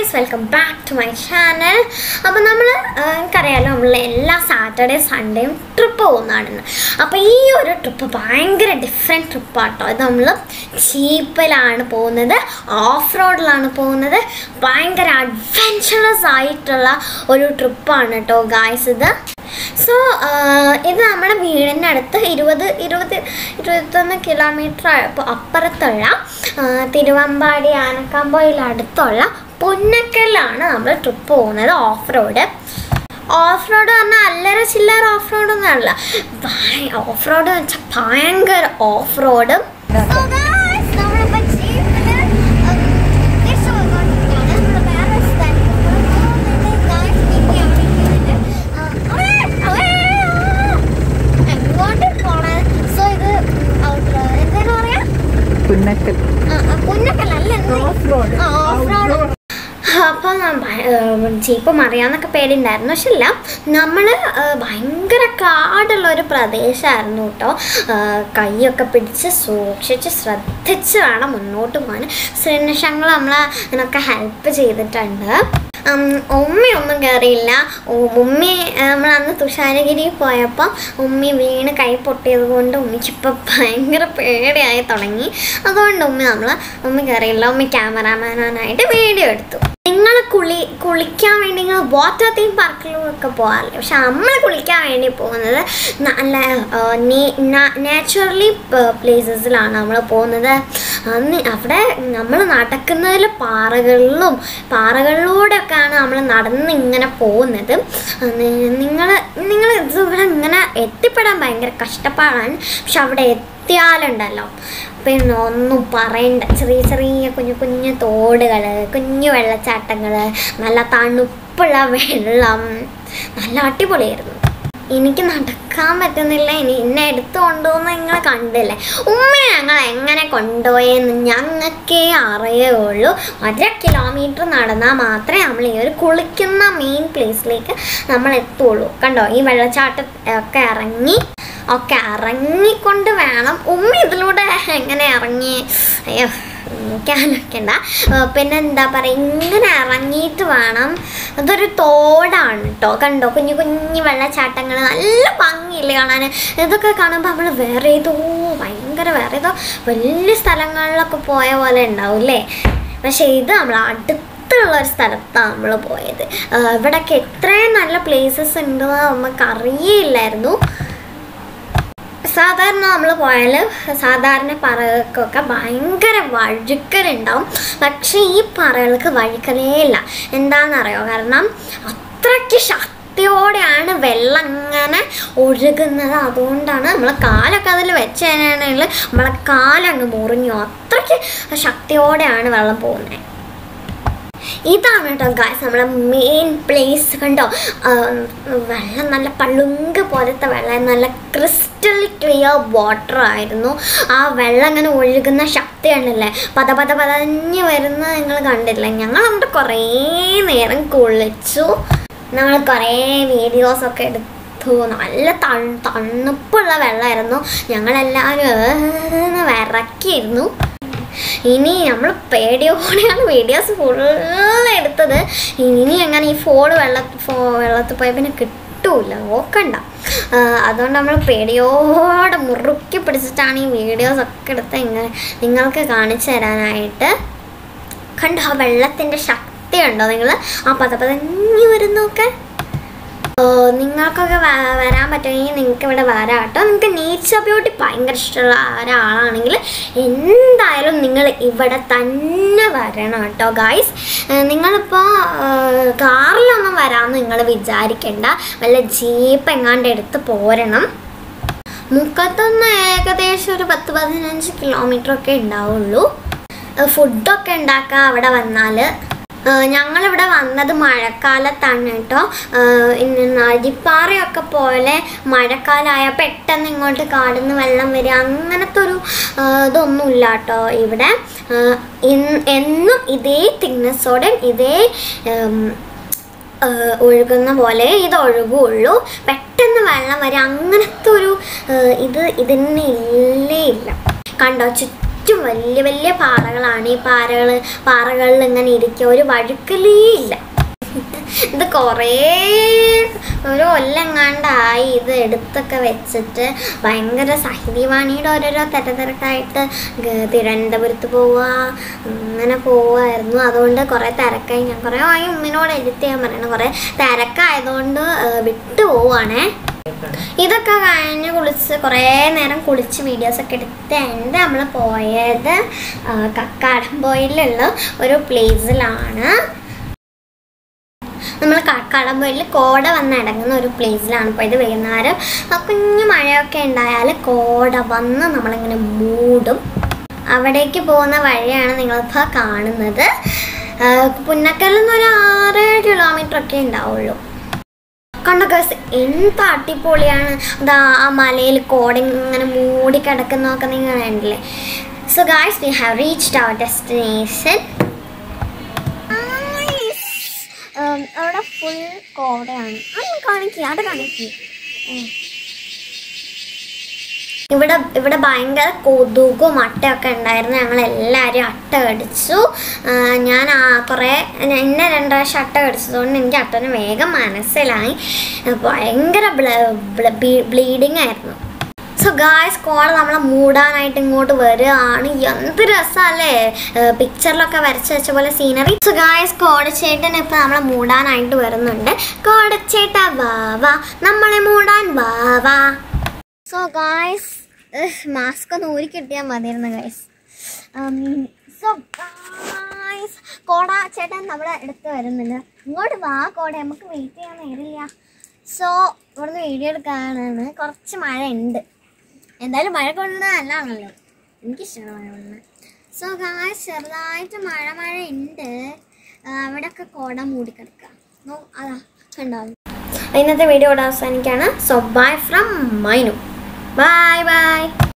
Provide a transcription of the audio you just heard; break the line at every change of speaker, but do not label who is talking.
guys welcome back to my channel അപ്പോൾ നമ്മൾ എനിക്കറിയാലോ നമ്മൾ എല്ലാ സാറ്റർഡേ സൺഡേയും ട്രിപ്പ് പോകുന്നതാണെന്ന് അപ്പോൾ ഈ ഒരു ട്രിപ്പ് ഭയങ്കര ഡിഫറെൻറ്റ് ട്രിപ്പാട്ടോ ഇത് നമ്മൾ ജീപ്പിലാണ് പോകുന്നത് ഓഫ് റോഡിലാണ് പോകുന്നത് ഭയങ്കര അഡ്വെഞ്ചറസ് ആയിട്ടുള്ള ഒരു ട്രിപ്പാണ് കേട്ടോ ഗായ്സ് ഇത് സോ ഇത് നമ്മുടെ വീടിൻ്റെ അടുത്ത് ഇരുപത് ഇരുപത് ഇരുപത്തൊന്ന് കിലോമീറ്റർ അപ്പുറത്തുള്ള ആ, തിരുവമ്പാടി ആനക്കാമ്പോയിൽ അടുത്തുള്ള പുന്നക്കല്ലാണ് നമ്മൾ ട്രിപ്പ് പോകുന്നത് ഓഫ് റോഡ് ഓഫ് റോഡ് പറഞ്ഞാൽ അല്ലറ ചില്ലറ ഓഫ് റോഡ് ഒന്നും അല്ല ഓഫ് റോഡ് എന്ന് വെച്ചാൽ ഭയങ്കര ഓഫ് റോഡ്
പുന്നക്കൽ
അപ്പം ജീപ്പ് മറിയാന്നൊക്കെ പേടിയുണ്ടായിരുന്നു പക്ഷെ ഇല്ല നമ്മൾ ഭയങ്കര കാടുള്ള ഒരു പ്രദേശമായിരുന്നു കേട്ടോ ആ, കൈയൊക്കെ പിടിച്ച് സൂക്ഷിച്ച് ശ്രദ്ധിച്ച് വേണം മുന്നോട്ട് പോകാൻ ശ്രീനിഷങ്ങൾ നമ്മളെ ഇതിനൊക്കെ ഹെൽപ്പ് ചെയ്തിട്ടുണ്ട് ഉം, ഉമ്മയൊന്നും കയറിയില്ല ഉ- ഉമ്മി നമ്മൾ അന്ന് തുഷാരഗിരി പോയപ്പോൾ ഉമ്മി വീണ് കൈ പൊട്ടിയത് കൊണ്ട് ഉമ്മിക്ക് ഇപ്പം ഭയങ്കര പേടിയായി തുടങ്ങി അതുകൊണ്ട് ഉമ്മി നമ്മൾ ഉമ്മി കയറിയില്ല ഉമ്മി ക്യാമറാമാനായിട്ട് വീഡിയോ എടുത്തു നിങ്ങൾ കുളി കുളിക്കാൻ വേണ്ടി നിങ്ങൾ വാട്ടർ തീം പാർക്കിലും ഒക്കെ പോകാറില്ല പക്ഷെ നമ്മൾ കുളിക്കാൻ വേണ്ടി പോകുന്നത് നല്ല നാച്ചുറലി പ്ലേസസിലാണ് നമ്മൾ പോകുന്നത് അന്ന് അവിടെ നമ്മൾ നടക്കുന്നതിൽ പാറകളിലും പാറകളിലൂടെയൊക്കെയാണ് നമ്മൾ നടന്ന് ഇങ്ങനെ പോകുന്നത് നിങ്ങൾ നിങ്ങൾ ഇവിടെ ഇങ്ങനെ എത്തിപ്പെടാൻ ഭയങ്കര കഷ്ടപ്പാടാണ് പക്ഷെ അവിടെ എത്തിയാലുണ്ടല്ലോ പിന്നെ ഒന്നും പറയണ്ട ചെറിയ ചെറിയ കുഞ്ഞു കുഞ്ഞു തോടുകൾ കുഞ്ഞു വെള്ളച്ചാട്ടങ്ങൾ നല്ല തണുപ്പുള്ള വെള്ളം നല്ല അടിപൊളിയായിരുന്നു എനിക്ക് നടക്കാൻ പറ്റുന്നില്ല ഇനി എന്നെ എടുത്തു കൊണ്ടുപോകുന്ന നിങ്ങൾ കണ്ടില്ലേ ഉമ്മ ഞങ്ങൾ എങ്ങനെ കൊണ്ടുപോയെന്ന് ഞങ്ങൾക്കേ അറിയുള്ളൂ അര കിലോമീറ്റർ നടന്നാൽ മാത്രമേ നമ്മൾ ഈ ഒരു കുളിക്കുന്ന മെയിൻ പ്ലേസിലേക്ക് നമ്മൾ എത്തുള്ളൂ കണ്ടോ ഈ വെള്ളച്ചാട്ടം ഒക്കെ ഇറങ്ങി ഒക്കെ ഇറങ്ങിക്കൊണ്ട് വേണം ഉമ്മ ഇതിലൂടെ എങ്ങനെ ഇറങ്ങി അയ്യോ എനിക്കാലോക്കണ്ട പിന്നെ എന്താ പറയുക ഇങ്ങനെ ഇറങ്ങിയിട്ട് വേണം അതൊരു തോടാണ് കേട്ടോ കണ്ടോ കുഞ്ഞു കുഞ്ഞു വെള്ളച്ചാട്ടങ്ങൾ നല്ല ഭംഗിയില്ലേ കാണാൻ ഇതൊക്കെ കാണുമ്പോൾ നമ്മൾ വേറെ ഏതോ ഭയങ്കര വേറെ ഏതോ വലിയ സ്ഥലങ്ങളിലൊക്കെ പോയ പോലെ ഉണ്ടാവില്ലേ പക്ഷേ ഇത് നമ്മൾ അടുത്തുള്ള ഒരു സ്ഥലത്താണ് നമ്മൾ പോയത് ആ, ഇവിടെയൊക്കെ എത്രയും നല്ല പ്ലേസസ് ഉണ്ടെന്ന് നമുക്ക് അറിയില്ലായിരുന്നു സാധാരണ നമ്മൾ പോയാൽ സാധാരണ പറകൾക്കൊക്കെ ഭയങ്കര വഴുക്കലുണ്ടാവും പക്ഷേ ഈ പറകൾക്ക് വഴുക്കലേ ഇല്ല എന്താണെന്നറിയോ കാരണം അത്രയ്ക്ക് ശക്തിയോടെയാണ് വെള്ളം ഇങ്ങനെ ഒഴുകുന്നത് അതുകൊണ്ടാണ് നമ്മളെ കാലൊക്കെ അതിൽ വെച്ച് കഴിഞ്ഞാണെങ്കിൽ നമ്മളെ കാലങ്ങ് മുറിഞ്ഞു അത്രയ്ക്ക് ശക്തിയോടെയാണ് വെള്ളം പോകുന്നത് ഇതാണ് കേട്ടോ ഗായ്സ് നമ്മളെ മെയിൻ പ്ലേസ് കണ്ടോ ആ, വെള്ളം നല്ല പളുങ്ക് പോലത്തെ വെള്ളം നല്ല ക്രിസ്റ്റൽ ക്ലിയർ വാട്ടർ ആയിരുന്നു ആ വെള്ളം ഇങ്ങനെ ഒഴുകുന്ന ശക്തി കണ്ടില്ലേ പത പത പതഞ്ഞ് വരുന്നത് നിങ്ങൾ കണ്ടില്ലേ ഞങ്ങൾ അവിടെ കുറേ നേരം കുളിച്ചു നമ്മൾ കുറേ വീഡിയോസൊക്കെ എടുത്തു നല്ല തണു തണുപ്പുള്ള വെള്ളമായിരുന്നു ഞങ്ങളെല്ലാവരും ഏന്ന് വിറക്കിയിരുന്നു ഇനി നമ്മൾ പേടിയോടെയാണ് വീഡിയോസ് ഫുള്ള് എടുത്തത് ഇനി അങ്ങനെ ഈ ഫോൺ വെള്ള ഫോ വെള്ളത്തിൽ പോയ പിന്നെ കിട്ടൂല നോക്കണ്ട ആ, അതുകൊണ്ട് നമ്മൾ പേടിയോടെ മുറുക്കി പിടിച്ചിട്ടാണ് ഈ വീഡിയോസ് ഒക്കെ എടുത്ത് ഇങ്ങനെ നിങ്ങൾക്ക് കാണിച്ചു തരാനായിട്ട് കണ്ടോ ആ വെള്ളത്തിൻ്റെ ശക്തി ഉണ്ടോ നിങ്ങൾ ആ പത പതഞ്ഞു വരുന്നൊക്കെ ഓ, നിങ്ങൾക്കൊക്കെ വ- വരാൻ പറ്റുമെങ്കിൽ നിങ്ങൾക്ക് ഇവിടെ വരാം കേട്ടോ നിങ്ങൾക്ക് നേച്ചർ ബ്യൂട്ടി ഭയങ്കര ഇഷ്ടമുള്ള ഒരാളാണെങ്കിൽ എന്തായാലും നിങ്ങൾ ഇവിടെ തന്നെ വരണം കേട്ടോ ഗായ്സ് നിങ്ങളിപ്പോൾ കാറിലൊന്നും വരാമെന്ന് നിങ്ങൾ വിചാരിക്കേണ്ട വല്ല ജീപ്പ് എങ്ങാണ്ട് എടുത്ത് പോരണം മുക്കത്തുനിന്ന് ഏകദേശം ഒരു പത്ത് പതിനഞ്ച് കിലോമീറ്റർ ഒക്കെ ഉണ്ടാവുള്ളൂ ഫുഡൊക്കെ ഉണ്ടാക്കുക അവിടെ വന്നാൽ ഞങ്ങളിവിടെ വന്നത് മഴക്കാലത്താണ് കേട്ടോ ഇന്ന് നരിപ്പാറയൊക്കെ പോലെ മഴക്കാലമായ പെട്ടെന്ന് ഇങ്ങോട്ട് കാടുന്ന് വെള്ളം വരിക അങ്ങനത്തെ ഒരു ആ, ഇതൊന്നുമില്ല കേട്ടോ ഇവിടെ ആ, ഇൻ- എന്നും ഇതേ തിക്നെസ്സോടെ ഇതേ ഉം, ഏഹ് ഒഴുകുന്ന പോലെ ഇത് ഒഴുകുള്ളൂ പെട്ടെന്ന് വെള്ളം വരും അങ്ങനത്തെ ഒരു ഏഹ് ഇത് ഇതിന് ഇല്ലേ ഇല്ല കണ്ടോ ചുറ്റും ചുറ്റും വലിയ വലിയ പാറകളാണ് ഈ പാറകൾ പാറകളിൽ ഇങ്ങനെ ഇരിക്കുക ഒരു വഴുക്കലേ ഇല്ല ഇത് കുറേ ഒരു കൊല്ലെങ്ങാണ്ടായി ഇത് എടുത്തൊക്കെ വെച്ചിട്ട് ഭയങ്കര സാഹിത്യവാണിയുടെ ഓരോരോ തിരത്തിരക്കായിട്ട് ഗ- തിരുവനന്തപുരത്ത് പോവുക അങ്ങനെ പോവുമായിരുന്നു അതുകൊണ്ട് കുറേ തിരക്കായി ഞാൻ കുറേ ആയി ഉമ്മിനോട് എഡിറ്റ് ചെയ്യാൻ പറയണം കുറേ തിരക്കായതുകൊണ്ട് ഏഹ്, വിട്ടു പോവുകയാണേ ഇതൊക്കെ കഴിഞ്ഞ് കുളിച്ച് കുറേ നേരം കുളിച്ച് വീഡിയോസൊക്കെ എടുത്ത് എൻ്റെ നമ്മൾ പോയത് ആ, കക്കാടംപോയിലുള്ള ഒരു പ്ലേസിലാണ് നമ്മൾ കക്കാടംപോയിൽ കോട വന്നടങ്ങുന്ന ഒരു പ്ലേസിലാണ് പോയത് വൈകുന്നേരം ആ കുഞ്ഞു മഴയൊക്കെ ഉണ്ടായാൽ കോട വന്ന് നമ്മളിങ്ങനെ മൂടും അവിടേക്ക് പോകുന്ന വഴിയാണ് നിങ്ങളിപ്പോൾ കാണുന്നത് ആ, പുന്നക്കലിൽ നിന്ന് ഒരു ആറ് കിലോമീറ്റർ ഒക്കെ ഉണ്ടാവുള്ളൂ കണ്ട ഗസ് എന്ത് അടിപൊളിയാണ് അതാ ആ മലയിൽ കോട ഇങ്ങനെ മൂടി കിടക്കുന്നതൊക്കെ നിങ്ങൾ കണ്ടില്ലേ so guys we have reached our destination അവിടെ ഫുൾ കോടയാണ് അത് കാണിക്കുക അവിടെ കാണിക്കുക ഇവിടെ ഇവിടെ ഭയങ്കര കൊതുകും അട്ടയൊക്കെ ഉണ്ടായിരുന്നു ഞങ്ങൾ എല്ലാവരും അട്ട കടിച്ചു ആ, ഞാൻ ആ കുറേ എന്നെ രണ്ട് പ്രാവശ്യം അട്ട കടിച്ചതുകൊണ്ട് എനിക്ക് അട്ടന് വേഗം മനസ്സിലായി ഭയങ്കര ബ്ലീഡിങ് ആയിരുന്നു സോ ഗായ്സ് കോള നമ്മളെ മൂടാനായിട്ട് ഇങ്ങോട്ട് വരികയാണ് എന്ത് രസമല്ലേ പിക്ചറിലൊക്കെ വരച്ച് വെച്ച പോലെ സീനറി സോ ഗായ്സ് കോടച്ചേട്ടൻ ഇപ്പം നമ്മളെ മൂടാനായിട്ട് വരുന്നുണ്ട് കോടച്ചേട്ട വാ വാ നമ്മളെ മൂടാൻ വാ വാ സോ ഗായ്സ് മാസ്ക് ഒന്ന് ഊരി കിട്ടിയാൽ മതിയായിരുന്നു ഗായ്സ് സോ ഗായ്സ് കോട ചേട്ടൻ നമ്മുടെ അടുത്ത് വരുന്നുണ്ട് ഇങ്ങോട്ട് വാ കോട നമുക്ക് വെയിറ്റ് ചെയ്യാൻ നേരില്ല സോ ഇവിടുന്ന് വീഡിയോ എടുക്കാനാണ് കുറച്ച് മഴ ഉണ്ട് എന്തായാലും മഴ കൊള്ളുന്നത് നല്ലതാണല്ലോ എനിക്കിഷ്ടമാണ് മഴ കൊള്ളുന്നത് സോ ഗായ്സ് ചെറുതായിട്ട് മഴ മഴ ഉണ്ട് അവിടെയൊക്കെ കോട മൂടിക്കിടക്കുക നോ അതാ കണ്ടോ ഇന്നത്തെ വീഡിയോ ഇവിടെ അവസാനിക്കുകയാണ് so bye from Mainu bye by